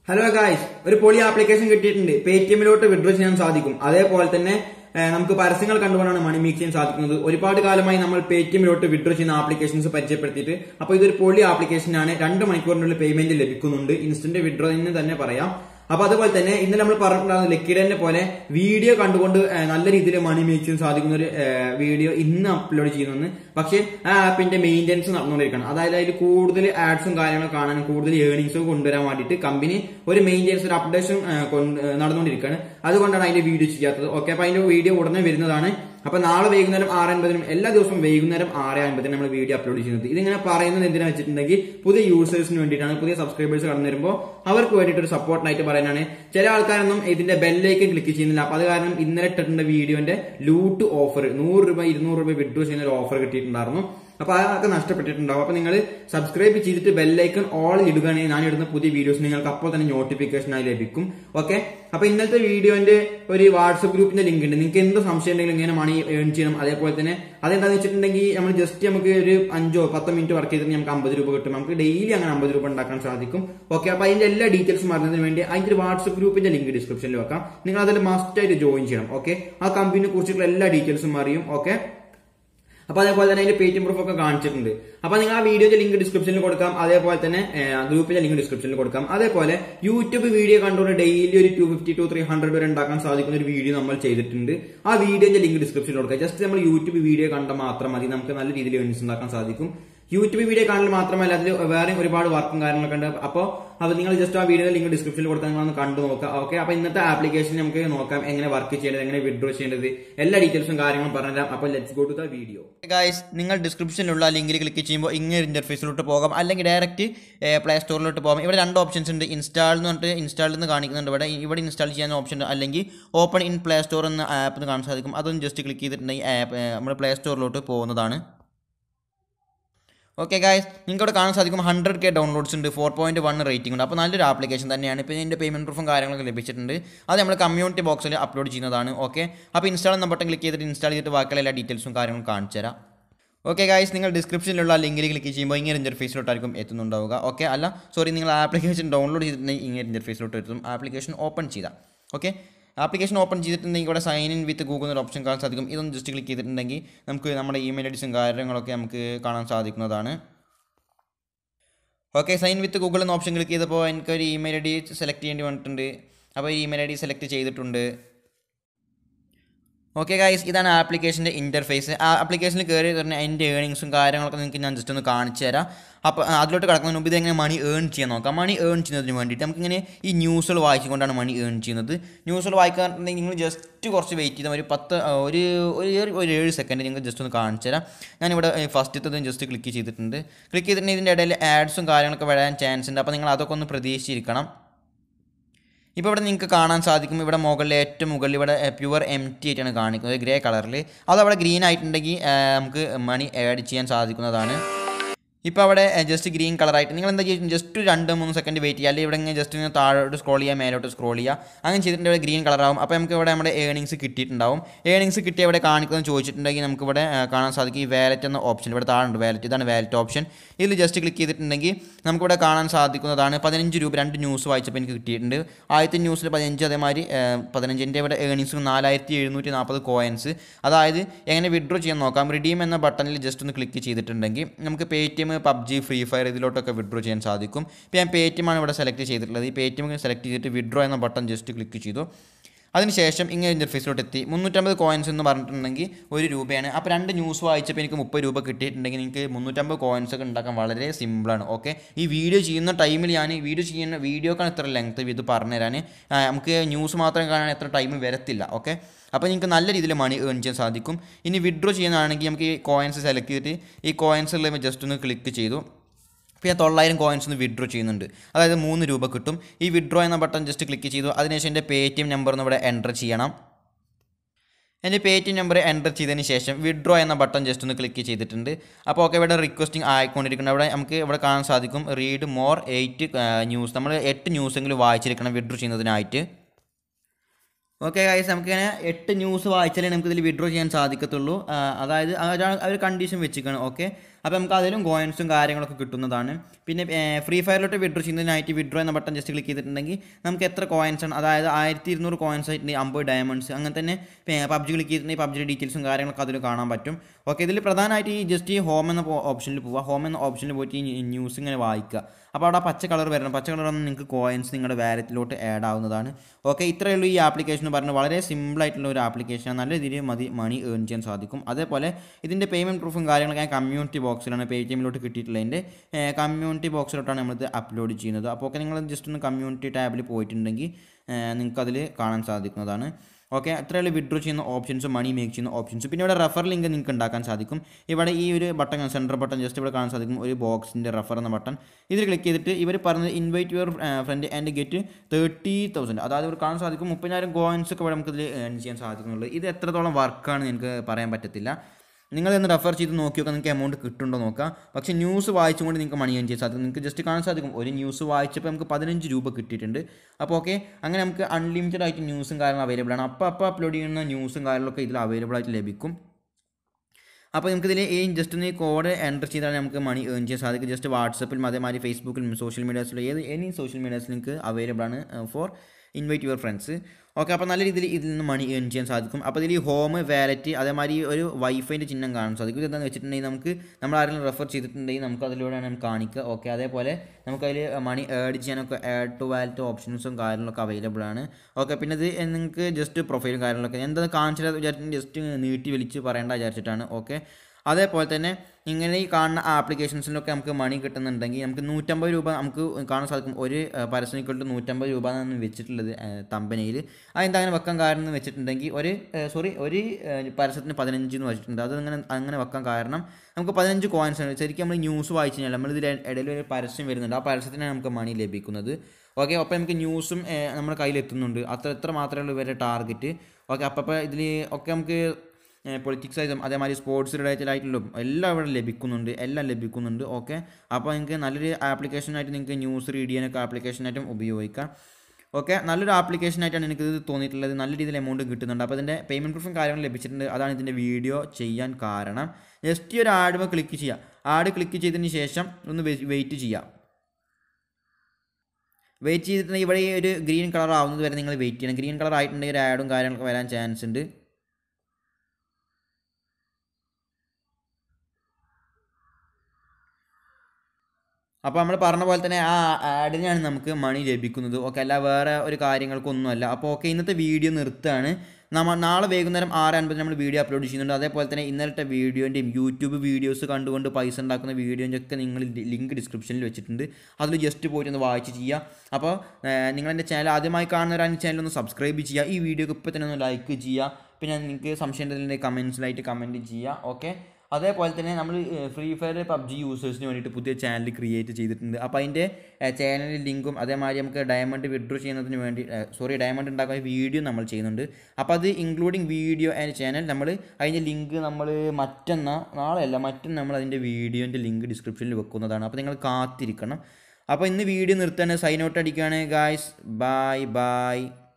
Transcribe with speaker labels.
Speaker 1: hello guys ഒരു പൊളി application കിട്ടിയിട്ടുണ്ട് പേടിഎമ്മിലോട്ട് വിഡ്രോ ചെയ്യാൻ സാധിക്കും അതേപോലെ തന്നെ ഏഹ്, നമുക്ക് പരസ്യങ്ങൾ കണ്ടുകൊണ്ടാണ് മണി മേക്ക് ചെയ്യാൻ സാധിക്കുന്നത് ഒരുപാട് കാലമായി നമ്മൾ പേടിഎമ്മിലോട്ട് വിഡ്രോ ചെയ്യുന്ന ആപ്ലിക്കേഷൻസ് പരിചയപ്പെടുത്തിയിട്ട് അപ്പോൾ ഇതൊരു പൊളി ആപ്ലിക്കേഷനാണ് രണ്ട് മണിക്കൂറിനുള്ളിൽ പേയ്മെന്റ് ലഭിക്കുന്നുണ്ട് ഇൻസ്റ്റന്റ് വിഡ്രോ എന്ന് തന്നെ പറയാം അപ്പൊ അതുപോലെ തന്നെ ഇന്നലെ നമ്മൾ പറഞ്ഞിട്ടുണ്ടായിരുന്ന ലക്കിഡനെ പോലെ വീഡിയോ കണ്ടുകൊണ്ട് ഏഹ്, നല്ല രീതിയിൽ മണി മേക്ക് ചെയ്യാൻ സാധിക്കുന്ന ഒരു ഏഹ്, വീഡിയോ ഇന്ന് അപ്ലോഡ് ചെയ്യുന്നു പക്ഷേ ആ ആപ്പിന്റെ മെയിൻ്റെനൻസ് നടന്നുകൊണ്ടിരിക്കണം അതായത് അതിൽ കൂടുതൽ ആഡ്സും കാര്യങ്ങളും കാണാനും കൂടുതൽ ഏർണിങ്സും കൊണ്ടുവരാൻ വേണ്ടിയിട്ട് കമ്പനി ഒരു മെയിൻ്റെനൻസ് ഒരു അപ്ഡേഷൻ നടന്നുകൊണ്ടിരിക്കുകയാണ് അതുകൊണ്ടാണ് അതിന്റെ വീഡിയോ ചെയ്യാത്തത് ഓക്കെ അപ്പൊ അതിന്റെ വീഡിയോ ഉടനെ വരുന്നതാണ് അപ്പൊ നാളെ വൈകുന്നേരം ആറ് അൻപതിനും എല്ലാ ദിവസവും വൈകുന്നേരം ആറ് അൻപതിനും നമ്മൾ വീഡിയോ അപ്ലോഡ് ചെയ്യുന്നത് ഇതിങ്ങനെ പറയുന്നത് എന്തിനാ വെച്ചിട്ടുണ്ടെങ്കിൽ പുതിയ യൂസേഴ്സിന് വേണ്ടിയിട്ടാണ് പുതിയ സബ്സ്ക്രൈബേഴ്സ് കടന്നു വരുമ്പോൾ അവർക്ക് വേണ്ടിയിട്ട് ഒരു സപ്പോർട്ടിനായിട്ട് പറയാനാണ് ചില ആൾക്കാരൊന്നും ഇതിന്റെ ബെല്ലേക്ക് ക്ലിക്ക് ചെയ്യുന്നില്ല അപ്പൊ അത് കാരണം ഇന്നലെ ഇട്ടിട്ടുള്ള വീഡിയോന്റെ ലൂട്ട് ഓഫർ നൂറ് രൂപ ഇരുന്നൂറ് രൂപ വിഡ്രോ ചെയ്യുന്ന ഒരു ഓഫർ കിട്ടിയിട്ടുണ്ടായിരുന്നു അപ്പൊ അതൊക്കെ നഷ്ടപ്പെട്ടിട്ടുണ്ടാവും അപ്പൊ നിങ്ങൾ സബ്സ്ക്രൈബ് ചെയ്തിട്ട് ബെല്ലൈക്കൺ ഓൾ ഇടുകയാണെങ്കിൽ ഞാൻ ഇടുന്ന പുതിയ വീഡിയോസ് നിങ്ങൾക്ക് അപ്പോൾ തന്നെ നോട്ടിഫിക്കേഷൻ ആയി ലഭിക്കും ഓക്കെ അപ്പൊ ഇന്നത്തെ വീഡിയോന്റെ ഒരു വാട്സ്ആപ്പ് ഗ്രൂപ്പിന്റെ ലിങ്ക് ഉണ്ട് നിങ്ങൾക്ക് എന്ത് സംശയം ഉണ്ടെങ്കിലും ഇങ്ങനെ മണി ഏൺ ചെയ്യണം അതേപോലെ തന്നെ അതെന്താണെന്ന് വെച്ചിട്ടുണ്ടെങ്കിൽ നമ്മൾ ജസ്റ്റ് നമുക്ക് ഒരു അഞ്ചോ പത്തോ മിനിറ്റ് വർക്ക് ചെയ്തിട്ട് നമുക്ക് അമ്പത് രൂപ കിട്ടും നമുക്ക് ഡെയിലി അങ്ങനെ അമ്പത് രൂപ ഉണ്ടാക്കാൻ സാധിക്കും ഓക്കെ അപ്പൊ അതിന്റെ എല്ലാ ഡീറ്റെയിൽസും അറിഞ്ഞതിന് വേണ്ടി അതിന്റെ ഒരു വാട്സ്ആപ്പ് ഗ്രൂപ്പിന്റെ ലിങ്ക് ഡിസ്ക്രിപ്ഷനിൽ വെക്കാം നിങ്ങൾ അതിൽ മസ്റ്റ് ആയിട്ട് ജോയിൻ ചെയ്യണം ഓക്കെ ആ കമ്പനിയെ കുറിച്ചുള്ള എല്ലാ ഡീറ്റെയിൽസും അറിയും ഓക്കെ അപ്പൊ അതേപോലെ തന്നെ അതിന്റെ പേറ്റിഎം പ്രൂഫ് ഒക്കെ കാണിച്ചിട്ടുണ്ട് അപ്പൊ നിങ്ങൾ ആ വീഡിയോയുടെ ലിങ്ക് ഡിസ്ക്രിപ്ഷനിൽ കൊടുക്കാം അതേപോലെ തന്നെ ഗ്രൂപ്പിലെ ലിങ്ക് ഡിസ്ക്രിപ്ഷനിൽ കൊടുക്കാം അതേപോലെ യൂട്യൂബ് വീഡിയോ കണ്ടുകൊണ്ട് ഡെയിലി ഒരു two fifty two three hundred വരെ ഉണ്ടാക്കാൻ സാധിക്കുന്ന ഒരു വീഡിയോ നമ്മൾ ചെയ്തിട്ടുണ്ട് ആ വീഡിയോന്റെ ലിങ്ക് ഡിസ്ക്രിപ്ഷനിൽ കൊടുക്കാം ജസ്റ്റ് നമ്മൾ യൂട്യൂബ് വീഡിയോ കണ്ടാൽ മാത്രം മതി നമുക്ക് നല്ല രീതിയിൽ ഏണിങ്സ് ഉണ്ടാക്കാൻ സാധിക്കും യൂട്യൂബ് വീഡിയോ കാണൽ മാത്രമല്ല അതിൽ വേറെ ഒരുപാട് വർക്കും കാര്യങ്ങളൊക്കെ ഉണ്ട് അപ്പോൾ അത് നിങ്ങൾ ജസ്റ്റ് ആ വീഡിയോ ലിങ്ക് ഡിസ്ക്രിപ്ഷനിൽ കൊടുത്താൽ നിങ്ങളൊന്ന് കണ്ടു നോക്കാം ഓക്കെ അപ്പൊ ഇന്നത്തെ ആപ്ലിക്കേഷൻ നമുക്ക് നോക്കാം എങ്ങനെ വർക്ക് ചെയ്യേണ്ടത് എങ്ങനെ വിഡ്രോ ചെയ്യേണ്ടത് എല്ലാ ഡീറ്റെയിൽസും കാര്യങ്ങളും പറഞ്ഞുതരാം അപ്പോൾ let's go to the video
Speaker 2: guys നിങ്ങൾ ഡിസ്ക്രിപ്ഷനിലുള്ള ലിങ്കിൽ ക്ലിക്ക് ചെയ്യുമ്പോൾ ഇങ്ങനെ ഇന്റർഫേസിലോട്ട് പോകാം അല്ലെങ്കിൽ ഡയറക്റ്റ് പ്ലേ സ്റ്റോറിലോട്ട് പോകാം ഇവിടെ രണ്ട് ഓപ്ഷൻസ് ഉണ്ട് ഇൻസ്റ്റാൾ എന്ന് പറഞ്ഞിട്ട് ഇൻസ്റ്റാൾ എന്ന് കാണിക്കുന്നുണ്ട് ഇവിടെ ഇവിടെ ഇൻസ്റ്റാൾ ചെയ്യാൻ ഓപ്ഷൻ ഉണ്ട് അല്ലെങ്കിൽ ഓപ്പൺ ഇൻ പ്ലേ സ്റ്റോർ എന്ന ആപ്പ് കാണാൻ സാധിക്കും അതൊന്ന് ജസ്റ്റ് ക്ലിക്ക് ചെയ്തിട്ടുണ്ടെങ്കിൽ ആപ്പ് നമ്മുടെ പ്ലേ സ്റ്റോറിലോട്ട് പോകുന്നതാണ് ഓക്കെ ഗായ്സ് നിങ്ങൾക്ക് ഇവിടെ കാണാൻ സാധിക്കും ഹൺഡ്രഡ് കെ ഡൗൺലോഡ്സ് ഉണ്ട് ഫോർ പോയിന്റ് വൺ റേറ്റിംഗ് ഉണ്ട് അപ്പോൾ നല്ലൊരു ആപ്ലിക്കേഷൻ തന്നെയാണ് ഇപ്പോൾ ഇതിൻ്റെ പേയ്മെൻറ്റ് പ്രൂഫും കാര്യങ്ങളൊക്കെ ലഭിച്ചിട്ടുണ്ട് അത് നമ്മൾ കമ്മ്യൂണിറ്റി ബോക്സിൽ അപ്ലോഡ് ചെയ്യുന്നതാണ് ഓക്കെ അപ്പോൾ ഇൻസ്റ്റാൾ എന്ന ബട്ടൺ ക്ലിക്ക് ചെയ്തിട്ട് ഇൻസ്റ്റാൾ ചെയ്തിട്ട് ബാക്കിയുള്ള എല്ലാ ഡീറ്റെയിൽസും കാര്യങ്ങളും കാണിച്ചു തരാം ഓക്കെ ഗായ്സ് നിങ്ങൾ ഡിസ്ക്രിപ്ഷനിലുള്ള ലിങ്കിൽ ക്ലിക്ക് ചെയ്യുമ്പോൾ ഇങ്ങനെ ഇൻ്റർഫേസിലോട്ടായിരിക്കും എത്തുന്നുണ്ടാവുക ഓക്കെ അല്ല സോറി നിങ്ങൾ ആപ്ലിക്കേഷൻ ഡൗൺലോഡ് ചെയ്തിട്ടുണ്ടെങ്കിൽ ഇങ്ങനെ ഇൻ്റർഫേസിലോട്ട് എത്തും ആപ്ലിക്കേഷൻ ഓപ്പൺ ചെയ്താൽ ഓക്കെ ആപ്ലിക്കേഷൻ ഓപ്പൺ ചെയ്തിട്ടുണ്ടെങ്കിൽ ഇവിടെ സൈൻ ഇൻ വിത്ത് ഗൂഗിൾ എന്നൊരു ഓപ്ഷൻ കാണാൻ സാധിക്കും ഇതൊന്ന് ജസ്റ്റ് ക്ലിക്ക് ചെയ്തിട്ടുണ്ടെങ്കിൽ നമുക്ക് നമ്മുടെ ഇമെയിൽ ഐ ഡിസും കാര്യങ്ങളൊക്കെ നമുക്ക് കാണാൻ സാധിക്കുന്നതാണ് ഓക്കെ സൈൻ വിത്ത് ഗൂഗിൾ എന്ന ഓപ്ഷൻ ക്ലിക്ക് ചെയ്തപ്പോൾ എനിക്ക് ഒരു ഇമെയിൽ ഐ ഡി സെലക്ട് ചെയ്യേണ്ടി വന്നിട്ടുണ്ട് അപ്പോൾ ഈ ഇമെയിൽ ഐ ഡി സെലക്ട് ചെയ്തിട്ടുണ്ട് ഓക്കെ ഗൈസ് ഇതാണ് ആപ്ലിക്കേഷൻ്റെ ഇൻ്റർഫേസ് ആ ആപ്ലിക്കേഷനിൽ കയറി തന്നെ അതിൻ്റെ ഏണിങ്സും കാര്യങ്ങളൊക്കെ നിങ്ങൾക്ക് ഞാൻ ജസ്റ്റ് ഒന്ന് കാണിച്ചു തരാം അപ്പോൾ അതിലോട്ട് കിടക്കുന്നതിന് മുമ്പ് ഇതെങ്ങനെ മണി ഏൺ ചെയ്യാൻ നോക്കാം മണി ഏൺ ചെയ്യുന്നതിന് വേണ്ടിയിട്ട് നമുക്കിങ്ങനെ ഈ ന്യൂസുകൾ വായിച്ചുകൊണ്ടാണ് മണി ഏൺ ചെയ്യുന്നത് ന്യൂസുകൾ വായിക്കാറുണ്ടെങ്കിൽ നിങ്ങൾ ജസ്റ്റ് കുറച്ച് വെയിറ്റ് ചെയ്താൽ ഒരു പത്ത് ആ, ഒരു ഒരു ഏഴ്- ഒരു ഏഴ് സെക്കൻഡ് നിങ്ങൾക്ക് ജസ്റ്റ് ഒന്ന് കാണിച്ചു തരാം ഞാനിവിടെ ഫസ്റ്റത്തത് ജസ്റ്റ് ക്ലിക്ക് ചെയ്തിട്ടുണ്ട് ക്ലിക്ക് ചെയ്തിട്ടുണ്ടെങ്കിൽ ഇതിൻ്റെ ഇടയിൽ ആഡ്സും കാര്യങ്ങളൊക്കെ വരാൻ ചാൻസ് ഉണ്ട് അപ്പോൾ നിങ്ങൾ അതൊക്കെ ഒന്ന് പ്രതീക്ഷിച്ചിരിക്കണം ഇപ്പോൾ ഇവിടെ നിങ്ങൾക്ക് കാണാൻ സാധിക്കും ഇവിടെ മുകളിൽ ഏറ്റവും മുകളിൽ ഇവിടെ പ്യുവർ എം ടി ആയിട്ടാണ് കാണിക്കുന്നത് ഗ്രേ കളറിൽ അത് അവിടെ ഗ്രീൻ ആയിട്ടുണ്ടെങ്കിൽ ആ, നമുക്ക് മണി ആഡ് ചെയ്യാൻ സാധിക്കുന്നതാണ് ഇപ്പോൾ അവിടെ ജസ്റ്റ് ഗ്രീൻ കളറായിട്ട് നിങ്ങൾ എന്താ ചെയ്യുക ജസ്റ്റ് രണ്ട് മൂന്ന് സെക്കൻഡ് വെയിറ്റ് ചെയ്യുക അല്ലെങ്കിൽ ഇവിടെ ഇങ്ങനെ ജസ്റ്റ് ഇങ്ങനെ താഴോട്ട് സ്ക്രോൾ ചെയ്യുക മേലോട്ട് സ്ക്രോൾ ചെയ്യുക അങ്ങനെ ചെയ്തിട്ടുണ്ടെങ്കിൽ ഇവിടെ ഗ്രീൻ കളറാവും അപ്പോൾ നമുക്ക് ഇവിടെ നമ്മുടെ ഏണിങ്സ് കിട്ടിയിട്ടുണ്ടാവും ഏണിങ്സ് കിട്ടിയ ഇവിടെ കാണിക്കുന്നത് ചോദിച്ചിട്ടുണ്ടെങ്കിൽ നമുക്ക് ഇവിടെ ആ, കാണാൻ സാധിക്കും ഈ വാലറ്റ് എന്ന ഓപ്ഷൻ ഇവിടെ താഴെ ഉണ്ട് വാലറ്റ് ഇതാണ് വാലറ്റ് ഓപ്ഷൻ ഇതിൽ ജസ്റ്റ് ക്ലിക്ക് ചെയ്തിട്ടുണ്ടെങ്കിൽ നമുക്കിവിടെ കാണാൻ സാധിക്കുന്നതാണ് പതിനഞ്ച് രൂപ രണ്ട് ന്യൂസ് വായിച്ചപ്പോൾ എനിക്ക് കിട്ടിയിട്ടുണ്ട് ആദ്യത്തെ ന്യൂസിൽ പതിനഞ്ച് അതേമാതിരി പതിനഞ്ചിൻ്റെ ഇവിടെ ഏണിങ്സ് നാലായിരത്തി എഴുന്നൂറ്റി നാൽപ്പത് കോയിൻസ് അതായത് എങ്ങനെ വിഡ്രോ ചെയ്യാൻ നോക്കാം റിഡീം എന്ന ബട്ടണിൽ ജസ്റ്റ് ഒന്ന് ക്ലിക്ക് ചെയ്തിട്ടുണ്ടെങ്കിൽ നമുക്ക് Paytm PUBG Free Fire ഇതിലോട്ടൊക്കെ വിഡ്രോ ചെയ്യാൻ സാധിക്കും ഇപ്പോൾ ഞാൻ പേ ടി എം ആണ് ഇവിടെ സെലക്ട് ചെയ്തിട്ടുള്ളത് ഈ പേ ടി എം സെലക്ട് ചെയ്തിട്ട് വിഡ്രോ എന്ന ബട്ടൺ ജസ്റ്റ് ക്ലിക്ക് ചെയ്തു അതിനുശേഷം ഇങ്ങനെ ഇൻ്റർഫേസിലോട്ട് എത്തി മുന്നൂറ്റമ്പത് കോയിൻസ് എന്ന് പറഞ്ഞിട്ടുണ്ടെങ്കിൽ ഒരു രൂപയാണ് അപ്പോൾ രണ്ട് ന്യൂസ് വായിച്ചപ്പോൾ എനിക്ക് മുപ്പത് രൂപ കിട്ടിയിട്ടുണ്ടെങ്കിൽ എനിക്ക് മുന്നൂറ്റമ്പത് കോയിൻസ് ഒക്കെ ഉണ്ടാക്കാൻ വളരെ സിമ്പിളാണ് ഓക്കെ ഈ വീഡിയോ ചെയ്യുന്ന ടൈമിൽ ഞാൻ വീഡിയോ ചെയ്യുന്ന വീഡിയോക്കാണ് ഇത്ര ലെങ്ത് ഇത് പറഞ്ഞുതരാൻ ആ, നമുക്ക് ന്യൂസ് മാത്രം കാണാൻ എത്ര ടൈം വരത്തില്ല ഓക്കെ അപ്പോൾ നിങ്ങൾക്ക് നല്ല രീതിയിൽ മണി ഏൺ ചെയ്യാൻ സാധിക്കും ഇനി വിഡ്രോ ചെയ്യുന്നതാണെങ്കിൽ നമുക്ക് ഈ കോയിൻസ് സെലക്ട് ചെയ്തിട്ട് ഈ കോയിൻസിൽ ജസ്റ്റ് ഒന്ന് ക്ലിക്ക് ചെയ്തു ഇപ്പോൾ ഞാൻ തൊള്ളായിരം കോയിൻസ് ഒന്ന് വിഡ്രോ ചെയ്യുന്നുണ്ട് അതായത് മൂന്ന് രൂപ കിട്ടും ഈ വിഡ്രോ എന്ന ബട്ടൺ ജസ്റ്റ് ക്ലിക്ക് ചെയ്തു അതിനുശേഷം എൻ്റെ പേ ടി എം നമ്പർ ഒന്ന് ഇവിടെ എൻ്റർ ചെയ്യണം എൻ്റെ Paytm number enter ചെയ്തതിന് ശേഷം വിഡ്രോ എന്ന ബട്ടൺ ജസ്റ്റ് ഒന്ന് ക്ലിക്ക് ചെയ്തിട്ടുണ്ട് അപ്പോൾ ഒക്കെ ഇവിടെ റിക്വസ്റ്റിംഗ് ആയിക്കൊണ്ടിരിക്കുന്നത് അവിടെ നമുക്ക് ഇവിടെ കാണാൻ സാധിക്കും റീഡ് മോർ എയ്റ്റ് ന്യൂസ് നമ്മൾ എട്ട് ന്യൂസെങ്കിലും വായിച്ചിരിക്കണം വിഡ്രോ ചെയ്യുന്നതിനായിട്ട് ഓക്കെ ഗൈസ് നമുക്കിങ്ങനെ എട്ട് ന്യൂസ് വായിച്ചാലേ നമുക്ക് ഇതിൽ വിഡ്രോ ചെയ്യാൻ സാധിക്കത്തുള്ളൂ ആ, അതായത് ആ ഒരു- ആ ഒരു കണ്ടീഷൻ വെച്ചിരിക്കണം ഓക്കെ അപ്പോൾ നമുക്ക് അതിലും കോയിൻസും കാര്യങ്ങളൊക്കെ കിട്ടുന്നതാണ് പിന്നെ ഫ്രീ ഫയറിലോട്ട് വിഡ്രോ ചെയ്യുന്നതിനായിട്ട് വിഡ്രോ എന്ന ബട്ടൺ ജസ്റ്റ് ക്ലിക്ക് ചെയ്തിട്ടുണ്ടെങ്കിൽ നമുക്ക് എത്ര കോയിൻസ് ആണ് അതായത് ആയിരത്തി ഇരുന്നൂറ് കോയിൻസ് ആയിട്ട് അമ്പത് ഡയമണ്ട്സ് അങ്ങനെ തന്നെ പബ്ജി ക്ലിക്ക് ചെയ്തിട്ടുണ്ടെങ്കിൽ പബ്ജിയുടെ ഡീറ്റെയിൽസും കാര്യങ്ങളൊക്കെ അതിൽ കാണാൻ പറ്റും ഓക്കെ ഇതിൽ പ്രധാനമായിട്ട് ഈ ജസ്റ്റ് ഈ ഹോം എന്ന ഓപ്ഷനിൽ പോവുക ഹോം എന്ന ഓപ്ഷനിൽ പോയിട്ട് ഈ ന്യൂസ് ഇങ്ങനെ വായിക്കുക അപ്പോൾ അവിടെ ആ പച്ച കളർ വരണം പച്ച കളർ വന്ന് നിങ്ങൾക്ക് കോയിൻസ് നിങ്ങളുടെ വാലറ്റിലോട്ട് ആഡ് ആവുന്നതാണ് ഓക്കെ ഇത്രയേ ഉള്ളൂ ഈ ആപ്ലിക്കേഷൻ എന്ന് പറഞ്ഞാൽ വളരെ സിമ്പിൾ ആയിട്ടുള്ള ഒരു ആപ്ലിക്കേഷനാണ് നല്ല രീതിയിൽ മതി മണി ഏൺ ചെയ്യാൻ സാധിക്കും അതേപോലെ ഇതിൻ്റെ പേയ്മെൻറ്റ് പ്രൂഫും കാര്യങ്ങളൊക്കെ ഞാൻ കമ്മ്യൂണിറ്റി ബോക്സിലാണ് പേ ടി എമ്മിലോട്ട് കിട്ടിയിട്ടുള്ളതിൻ്റെ കമ്മ്യൂണിറ്റി ബോക്സിലോട്ടാണ് നമ്മളിത് അപ്ലോഡ് ചെയ്യുന്നത് അപ്പോൾ ഒക്കെ നിങ്ങൾ ജസ്റ്റ് ഒന്ന് കമ്മ്യൂണിറ്റി ടാബിൽ പോയിട്ടുണ്ടെങ്കിൽ നിങ്ങൾക്ക് അതിൽ കാണാൻ സാധിക്കുന്നതാണ് ഓക്കെ അത്രയുള്ള വിഡ്രോ ചെയ്യുന്ന ഓപ്ഷൻസ് മണി മേക്ക് ചെയ്യുന്ന ഓപ്ഷൻസ് പിന്നെ ഇവിടെ റെഫർ ലിങ്ക് നിങ്ങൾക്ക് ഉണ്ടാക്കാൻ സാധിക്കും ഇവിടെ ഈ ഒരു ബട്ടൺ സെൻറ്റർ ബട്ടൺ ജസ്റ്റ് ഇവിടെ കാണാൻ സാധിക്കും ഒരു ബോക്സിൻ്റെ റെഫർ എന്ന ബട്ടൺ ഇതിൽ ക്ലിക്ക് ചെയ്തിട്ട് ഇവർ പറഞ്ഞത് invite your friend and get thirty thousand അതായത് ഇവിടെ കാണാൻ സാധിക്കും മുപ്പതിനായിരം കോയിൻസ് ഒക്കെ ഇവിടെ നമുക്ക് ഇതിൽ ഏൺ ചെയ്യാൻ സാധിക്കുന്നുള്ളൂ ഇത് എത്രത്തോളം വർക്കാണ് എനിക്ക് പറയാൻ പറ്റത്തില്ല നിങ്ങൾ ഒന്ന് റെഫർ ചെയ്ത് നോക്കി നോക്കാം നിങ്ങൾക്ക് എമൗണ്ട് കിട്ടുന്നുണ്ടോ നോക്കാം പക്ഷേ ന്യൂസ് വായിച്ചുകൊണ്ട് നിങ്ങൾക്ക് മണി ഏൺ ചെയ്യാൻ സാധിക്കും നിങ്ങൾക്ക് ജസ്റ്റ് കാണാൻ സാധിക്കും ഒരു ന്യൂസ് വായിച്ചപ്പോൾ നമുക്ക് പതിനഞ്ച് രൂപ കിട്ടിയിട്ടുണ്ട് അപ്പോൾ ഓക്കെ അങ്ങനെ നമുക്ക് അൺലിമിറ്റഡ് ആയിട്ട് ന്യൂസും കാര്യങ്ങളും അവൈലബിൾ ആണ് അപ്പോൾ അപ്പോൾ അപ്ലോഡ് ചെയ്യുന്ന ന്യൂസും കാര്യങ്ങളൊക്കെ ഇതിൽ അവൈലബിൾ ആയിട്ട് ലഭിക്കും അപ്പോൾ നമുക്കിതിൽ ഈ ജസ്റ്റ് ഒന്ന് ഈ കോഡ് എൻ്റർ ചെയ്താൽ നമുക്ക് മണി ഏൺ ചെയ്യാൻ സാധിക്കും ജസ്റ്റ് വാട്സപ്പിലും അതേമാതിരി ഫേസ്ബുക്കിലും സോഷ്യൽ മീഡിയാസിലും ഏത് എനി സോഷ്യൽ മീഡിയാസിൽ നിങ്ങൾക്ക് അവൈലബിൾ ആണ് for invite your friends okay അപ്പോൾ നല്ല രീതിയിൽ ഇതിൽ നിന്ന് മണി ഏൺ ചെയ്യാൻ സാധിക്കും അപ്പോൾ ഇതിൽ ഈ ഹോം വാലറ്റ് അതേമാതിരി ഒരു വൈഫൈൻ്റെ ചിഹ്നം കാണാൻ സാധിക്കും ഇതെന്താണെന്ന് വെച്ചിട്ടുണ്ടെങ്കിൽ നമുക്ക് നമ്മൾ ആരെങ്കിലും റെഫർ ചെയ്തിട്ടുണ്ടെങ്കിൽ നമുക്ക് അതിലൂടെയാണ് നമുക്ക് കാണിക്കുക ഓക്കെ അതേപോലെ നമുക്കതിൽ മണി ആഡ് ചെയ്യാനൊക്കെ ആഡ് ടു വാലറ്റ് ഓപ്ഷൻസും കാര്യങ്ങളൊക്കെ അവൈലബിൾ ആണ് ഓക്കെ പിന്നെ ഇത് നിങ്ങൾക്ക് ജസ്റ്റ് പ്രൊഫൈലും കാര്യങ്ങളൊക്കെ എന്താ കാണിച്ചിട്ട് വിചാരിച്ചിട്ട് ജസ്റ്റ് നീട്ടി വലിച്ച് പറയേണ്ട വിചാരിച്ചിട്ടാണ് ഓക്കെ അതേപോലെ തന്നെ ഇങ്ങനെ ഈ കാണുന്ന ആപ്ലിക്കേഷൻസിലൊക്കെ നമുക്ക് മണി കിട്ടുന്നുണ്ടെങ്കിൽ നമുക്ക് നൂറ്റമ്പത് രൂപ നമുക്ക് കാണാൻ സാധിക്കും ഒരു പരസ്യനിക്കൊണ്ട് നൂറ്റമ്പത് രൂപ എന്നാണ് വെച്ചിട്ടുള്ളത് കമ്പനിയിൽ അതെന്താ അങ്ങനെ വെക്കാൻ കാരണം എന്ന് വെച്ചിട്ടുണ്ടെങ്കിൽ ഒരു സോറി ഒരു പരസ്യത്തിന് പതിനഞ്ച് എന്ന് വെച്ചിട്ടുണ്ട് അത് അങ്ങനെ അങ്ങനെ വെക്കാൻ കാരണം നമുക്ക് പതിനഞ്ച് കോയിൻസ് ആണ് ശരിക്കും നമ്മൾ ന്യൂസ് വായിച്ചു കഴിഞ്ഞാൽ നമ്മൾ ഇതിൽ ഇടയിൽ ഒരു പരസ്യം വരുന്നുണ്ട് ആ പരസ്യത്തിനാണ് നമുക്ക് മണി ലഭിക്കുന്നത് ഓക്കെ അപ്പോൾ നമുക്ക് ന്യൂസും നമ്മുടെ കയ്യിൽ എത്തുന്നുണ്ട് അത്ര എത്ര മാത്രമേ ഉള്ളൂ ഇവരുടെ ടാർഗറ്റ് ഓക്കെ അപ്പോൾ അപ്പോൾ ഇതിൽ ഒക്കെ നമുക്ക് പൊളിറ്റിക്സ് ആയിട്ടും അതേമാതിരി സ്പോർട്സ് റിലേറ്റഡ് ആയിട്ടുള്ളതും എല്ലാം ഇവിടെ ലഭിക്കുന്നുണ്ട് എല്ലാം ലഭിക്കുന്നുണ്ട് ഓക്കെ അപ്പോൾ നിങ്ങൾക്ക് നല്ലൊരു ആപ്ലിക്കേഷനായിട്ട് നിങ്ങൾക്ക് ന്യൂസ് റീഡ് ചെയ്യാനൊക്കെ ആപ്ലിക്കേഷനായിട്ടും ഉപയോഗിക്കാം ഓക്കെ നല്ലൊരു ആപ്ലിക്കേഷനായിട്ടാണ് എനിക്ക് ഇത് തോന്നിയിട്ടുള്ളത് നല്ല രീതിയിൽ എമൗണ്ട് കിട്ടുന്നുണ്ട് അപ്പോൾ ഇതിൻ്റെ പേയ്മെൻറ്റ് പ്രൂഫും കാര്യങ്ങളും ലഭിച്ചിട്ടുണ്ട് അതാണ് ഇതിൻ്റെ വീഡിയോ ചെയ്യാൻ കാരണം ജസ്റ്റ് ഈ ഒരു ആഡ് ക്ലിക്ക് ചെയ്യുക ആഡ് ക്ലിക്ക് ചെയ്തതിന് ശേഷം ഒന്ന് വെയിറ്റ് ചെയ്യുക വെയിറ്റ് ചെയ്തിട്ടുണ്ടെങ്കിൽ ഇവിടെ ഈ ഒരു ഗ്രീൻ കളർ ആവുന്നത് വരെ നിങ്ങൾ വെയിറ്റ് ചെയ്യണം ഗ്രീൻ കളർ ആയിട്ടുണ്ടെങ്കിൽ ഒരു ആഡും കാര്യങ്ങളൊക്കെ വരാൻ ചാൻസ് ഉണ്ട് അപ്പോൾ നമ്മൾ പറഞ്ഞ പോലെ തന്നെ ആ ആഡിനാണ് നമുക്ക് മണി ലഭിക്കുന്നത് ഓക്കെ അല്ല വേറെ ഒരു കാര്യങ്ങൾക്കൊന്നുമല്ല അപ്പോൾ ഓക്കെ ഇന്നത്തെ വീഡിയോ നിർത്തുകയാണ് നമ്മൾ നാളെ വൈകുന്നേരം ആറ് അൻപത് നമ്മൾ വീഡിയോ അപ്ലോഡ് ചെയ്യുന്നുണ്ട് അതേപോലെ തന്നെ ഇന്നലത്തെ വീഡിയോൻ്റെയും യൂട്യൂബ് വീഡിയോസ് കണ്ടുകൊണ്ട് പൈസ ഉണ്ടാക്കുന്ന വീഡിയോൻ്റെ ഒക്കെ നിങ്ങൾ ലിങ്ക് ഡിസ്ക്രിപ്ഷനിൽ വെച്ചിട്ടുണ്ട് അതിൽ ജസ്റ്റ് പോയിട്ട് ഒന്ന് വായിച്ച് ചെയ്യുക അപ്പോൾ നിങ്ങൾ എൻ്റെ ചാനൽ ആദ്യമായി കാണുന്നവരാണ് ചാനൽ ഒന്ന് സബ്സ്ക്രൈബ് ചെയ്യുക ഈ വീഡിയോക്ക് ഇപ്പോൾ തന്നെ ഒന്ന് ലൈക്ക് ചെയ്യുക പിന്നെ നിങ്ങൾക്ക് സംശയം ഉണ്ടെങ്കിൽ കമൻസിലായിട്ട് കമൻറ്റ് ചെയ്യുക ഓക്കെ അതേപോലെ തന്നെ നമ്മൾ ഫ്രീ ഫയർ പബ്ജി യൂസേഴ്സിന് വേണ്ടിയിട്ട് പുതിയ ചാനൽ ക്രിയേറ്റ് ചെയ്തിട്ടുണ്ട് അപ്പോൾ അതിൻ്റെ ചാനൽ ലിങ്കും അതേമാതിരി നമുക്ക് ഡയമണ്ട് വിഡ്രോ ചെയ്യുന്നതിന് വേണ്ടി സോറി ഡയമണ്ട് ഉണ്ടാക്കുന്ന വീഡിയോ നമ്മൾ ചെയ്യുന്നുണ്ട് അപ്പോൾ അത് ഇൻക്ലൂഡിങ് വീഡിയോ ആൻഡ് ചാനൽ നമ്മൾ അതിൻ്റെ ലിങ്ക് നമ്മൾ മറ്റന്നാ നാളെയല്ല മറ്റന്ന് നമ്മൾ അതിൻ്റെ വീഡിയോൻ്റെ ലിങ്ക് ഡിസ്ക്രിപ്ഷനിൽ വെക്കുന്നതാണ് അപ്പോൾ നിങ്ങൾ കാത്തിരിക്കണം അപ്പോൾ ഇന്ന് വീഡിയോ നിർത്താൻ സൈൻ ഔട്ട് അടിക്കുകയാണ് ഗായ്സ് ബായ് ബായ്